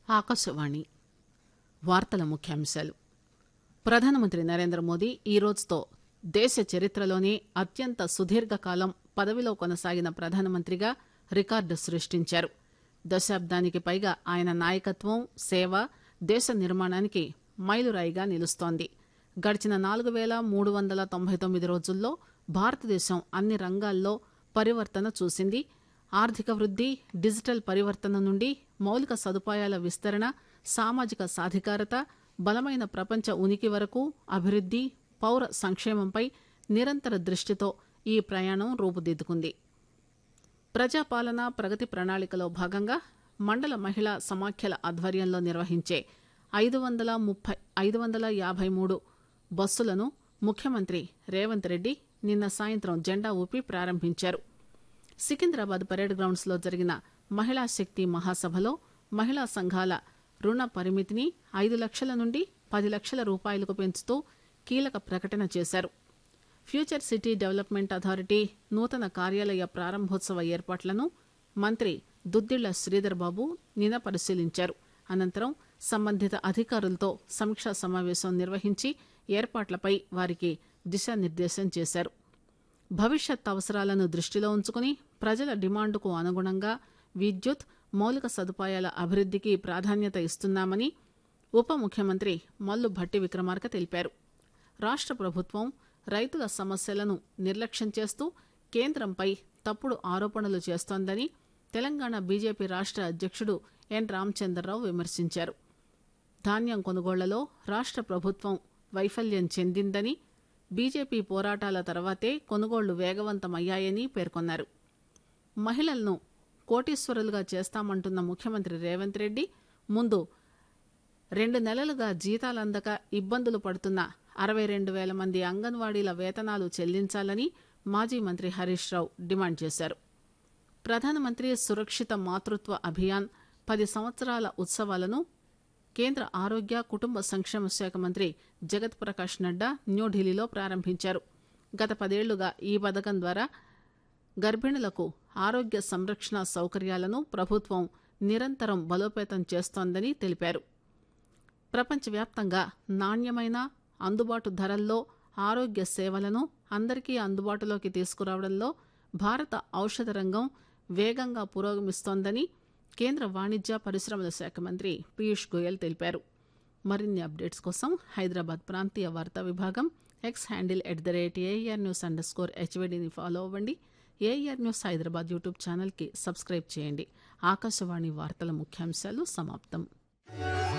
ఆకాశవాణి వార్తల ముఖ్యాంశాలు ప్రధానమంత్రి నరేంద్ర మోదీ ఈ రోజుతో దేశ చరిత్రలోనే అత్యంత సుదీర్ఘకాలం పదవిలో కొనసాగిన ప్రధానమంత్రిగా రికార్డు సృష్టించారు దశాబ్దానికి పైగా ఆయన నాయకత్వం సేవ దేశ నిర్మాణానికి మైలురాయిగా నిలుస్తోంది గడిచిన నాలుగు పేల మూడు వందల తొంభై తొమ్మిది రోజుల్లో భారతదేశం అన్ని రంగాల్లో పరివర్తన చూసింది ఆర్థిక వృద్ది డిజిటల్ పరివర్తన నుండి మౌలిక సదుపాయాల విస్తరణ సామాజిక సాధికారత బలమైన ప్రపంచ ఉనికి వరకు అభివృద్ది పౌర సంక్షేమంపై నిరంతర దృష్టితో ఈ ప్రయాణం రూపుదిద్దుకుంది ప్రజాపాలన ప్రగతి ప్రణాళికలో భాగంగా మండల మహిళా సమాఖ్యల ఆధ్వర్యంలో నిర్వహించే ఐదు వందల ముప్పై ఐదు వందల యాభై మూడు బస్సులను ముఖ్యమంత్రి రేవంత్ రెడ్డి నిన్న సాయంత్రం జెండా ఊపి ప్రారంభించారు సికింద్రాబాద్ పరేడ్ గ్రౌండ్స్ లో జరిగిన మహిళా శక్తి మహాసభలో మహిళా సంఘాల రుణ పరిమితిని ఐదు లక్షల నుండి పది లక్షల రూపాయలకు పెంచుతూ కీలక ప్రకటన చేశారు ఫ్యూచర్ సిటీ డెవలప్మెంట్ అథారిటీ నూతన కార్యాలయ ప్రారంభోత్సవ ఏర్పాట్లను మంత్రి దుద్దిళ్ల శ్రీధర్ బాబు నిన్న పరిశీలించారు అనంతరం సంబంధిత అధికారులతో సమీక్షా సమావేశం నిర్వహించి ఏర్పాట్లపై వారికి దిశానిర్దేశం చేశారు భవిష్యత్ అవసరాలను దృష్టిలో ఉంచుకుని ప్రజల డిమాండుకు అనుగుణంగా విద్యుత్ మౌలిక సదుపాయాల అభివృద్దికి ప్రాధాన్యత ఇస్తున్నామని ఉప ముఖ్యమంత్రి మల్లు భట్టి విక్రమార్క తెలిపారు రాష్ట ప్రభుత్వం రైతుల సమస్యలను నిర్లక్ష్యం చేస్తూ కేంద్రంపై తప్పుడు ఆరోపణలు చేస్తోందని తెలంగాణ బీజేపీ రాష్ట అధ్యక్షుడు ఎన్ రామచంద్రరావు విమర్శించారు ధాన్యం కొనుగోళ్లలో రాష్ట ప్రభుత్వం వైఫల్యం చెందిందని బీజేపీ పోరాటాల తర్వాతే కొనుగోళ్లు వేగవంతమయ్యాయని పేర్కొన్నారు మహిళలను కోటీశ్వరులుగా చేస్తామంటున్న ముఖ్యమంత్రి రేవంత్ రెడ్డి ముందు రెండు నెలలుగా జీతాలందక ఇబ్బందులు పడుతున్న అరవై రెండు వేల మంది అంగన్వాడీల వేతనాలు చెల్లించాలని మాజీ మంత్రి హరీష్ రావు డిమాండ్ చేశారు ప్రధానమంత్రి సురక్షిత మాతృత్వ అభియాన్ పది సంవత్సరాల ఉత్సవాలను కేంద్ర ఆరోగ్య కుటుంబ సంక్షేమ శాఖ మంత్రి జగత్ ప్రకాష్ నడ్డా న్యూఢిల్లీలో ప్రారంభించారు గత పదేళ్లుగా ఈ పథకం ద్వారా గర్భిణులకు ఆరోగ్య సంరక్షణ సౌకర్యాలను ప్రభుత్వం నిరంతరం బలోపేతం చేస్తోందని తెలిపారు ప్రపంచవ్యాప్తంగా నాణ్యమైన అందుబాటు ధరల్లో ఆరోగ్య సేవలను అందరికీ అందుబాటులోకి తీసుకురావడంలో భారత ఔషధ రంగం వేగంగా పురోగమిస్తోందని కేంద్ర వాణిజ్య పరిశ్రమల శాఖ మంత్రి పీయూష్ గోయల్ తెలిపారు మరిన్ని అప్డేట్స్ కోసం హైదరాబాద్ ప్రాంతీయ వార్తా విభాగం X handle at the rate AIR news under score హెచ్వీడీని ఫాలో అవ్వండి ఏఆర్ న్యూస్ హైదరాబాద్ యూట్యూబ్ ఛానల్కి సబ్స్క్రైబ్ చేయండి ఆకాశవాణి వార్తల ముఖ్యాంశాలు సమాప్తం